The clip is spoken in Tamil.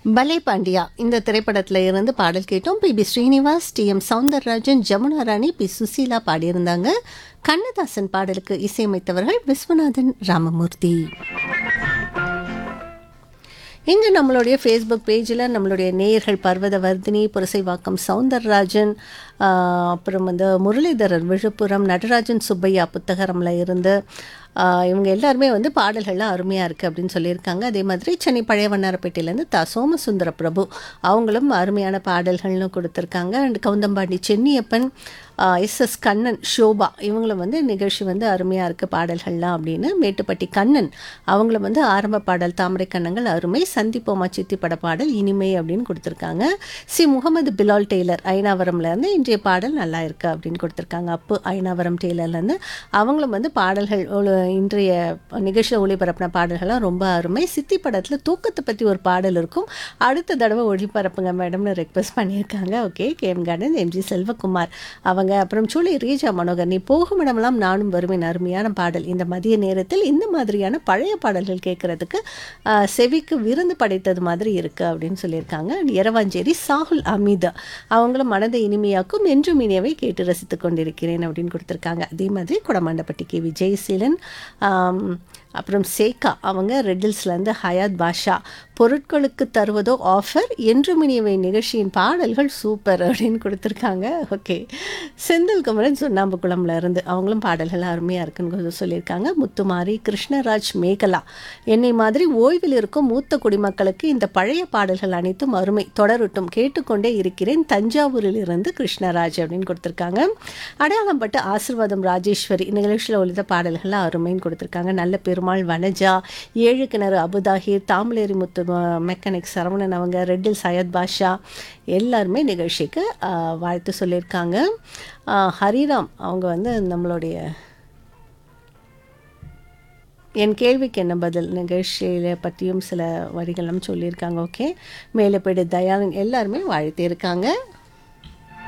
பலே பாண்டியா இந்த திரைப்படத்தில் இருந்து பாடல் கேட்டோம் P B Srinivas T M Soundararajan Jamuna Rani P Susheela பாடியிருந்தாங்க கண்ணதாசன் பாடலுக்கு இசையமைத்தவர்கள் விஸ்வநாதன் ராமமூர்த்தி இங்கே நம்மளுடைய ஃபேஸ்புக் பேஜில் நம்மளுடைய நேயர்கள் பர்வத வர்தினி புரசைவாக்கம் சவுந்தரராஜன் ஆஹ், அப்புறம் வந்து முரளிதரர் விழுப்புரம் நடராஜன் சுப்பையா புத்தகரம்ல இருந்து ஆஹ், இவங்க எல்லாருமே வந்து பாடல்கள்லாம் அருமையாக இருக்குது அப்படின்னு சொல்லியிருக்காங்க அதே மாதிரி சென்னை பழைய வண்ணாரப்பேட்டையிலேருந்து த சோமசுந்தர பிரபு அவங்களும் அருமையான பாடல்கள்னு கொடுத்துருக்காங்க அண்ட் கவுந்தம்பாண்டி சென்னியப்பன் எஸ் எஸ் கண்ணன் ஷோபா இவங்களும் வந்து நிகழ்ச்சி வந்து அருமையாக இருக்குது பாடல்கள்லாம் அப்படின்னு மேட்டுப்பட்டி கண்ணன் அவங்களும் வந்து ஆரம்ப பாடல் தாமரை கண்ணங்கள் அருமை சந்திப்போமா சித்தி பட பாடல் இனிமை அப்படின்னு கொடுத்துருக்காங்க சி முகமது பிலால் டெய்லர் ஐநாவரம்லேருந்து இன்றைய பாடல் நல்லா இருக்கு அப்படின்னு கொடுத்துருக்காங்க அப்பு ஐநாவரம் டெய்லர்லேருந்து அவங்களும் வந்து பாடல்கள் ஒளி- இன்றைய நிகழ்ச்சியில் ஒளிபரப்பின பாடல்கள்லாம் ரொம்ப அருமை சித்தி படத்தில் தூக்கத்தை பற்றி ஒரு பாடல் இருக்கும் அடுத்த தடவை ஒளிபரப்புங்க மேடம்னு ரெக்வஸ்ட் பண்ணியிருக்காங்க ஓகே கேம் கார்டன் எம்ஜி செல்வகுமார் அவங்க அப்புறம் சூளை ரீஜா மனோகர் நீ போகும் இடமெல்லாம் நானும் வருவேன் அருமையான பாடல் இந்த மதிய நேரத்தில் இந்த மாதிரியான பழைய பாடல்கள் கேட்கறதுக்கு ஆஹ், செவிக்கு விருந்து படைத்தது மாதிரி இருக்கு அப்படின்னு சொல்லியிருக்காங்க இரவாஞ்சேரி சாகுல் அமிதா அவங்களும் மனதை இனிமையாக்கும் என்றும் இனியவை கேட்டு ரசித்துக் கொண்டிருக்கிறேன் அப்படின்னு கொடுத்துருக்காங்க அதே மாதிரி குடமாண்டப்பட்டி கே விஜயசீலன் ஆம், அப்புறம் சேகா அவங்க ரெட்டில்ஸ்லேருந்து ஹயாத் பாஷா பொருட்களுக்கு தருவதோ ஆஃபர் என்றும் இனியவை நிகழ்ச்சியின் பாடல்கள் சூப்பர் அப்படின்னு கொடுத்துருக்காங்க ஓகே செந்தில் குமரன் சுண்ணாம்புக்குளம்ல இருந்து அவங்களும் பாடல்கள் அருமையாக இருக்குன்னு சொல்லியிருக்காங்க முத்துமாரி கிருஷ்ணராஜ் மேகலா என்னை மாதிரி ஓய்வில் இருக்கும் மூத்த குடிமக்களுக்கு இந்த பழைய பாடல்கள் அனைத்தும் அருமை தொடரட்டும் கேட்டுக்கொண்டே இருக்கிறேன் தஞ்சாவூரில் இருந்து கிருஷ்ணராஜ் அப்படின்னு கொடுத்துருக்காங்க அடையாளம்பட்டு ஆசிர்வாதம் ராஜேஸ்வரி நிகழ்ச்சியில் ஒழித்த பாடல்கள்லாம் அருமைன்னு கொடுத்துருக்காங்க நல்ல பெருமாள் வனஜா ஏழு கிணறு அபுதாஹிர் தாமலேரி முத்து ம- மெக்கானிக் சரவணன் அவங்க ரெட்டில் சையத் பாஷா எல்லாருமே நிகழ்ச்சிக்கு ஆஹ், வாழ்த்து சொல்லியிருக்காங்க ஆஹ், ஹரிராம் அவங்க வந்து நம்மளுடைய என் கேள்விக்கு என்ன பதில் நிகழ்ச்சியில பற்றியும் சில வரிகளும் சொல்லியிருக்காங்க ஓகே மேலே போய்ட்டு தயாளன் எல்லாருமே வாழ்த்தியிருக்காங்க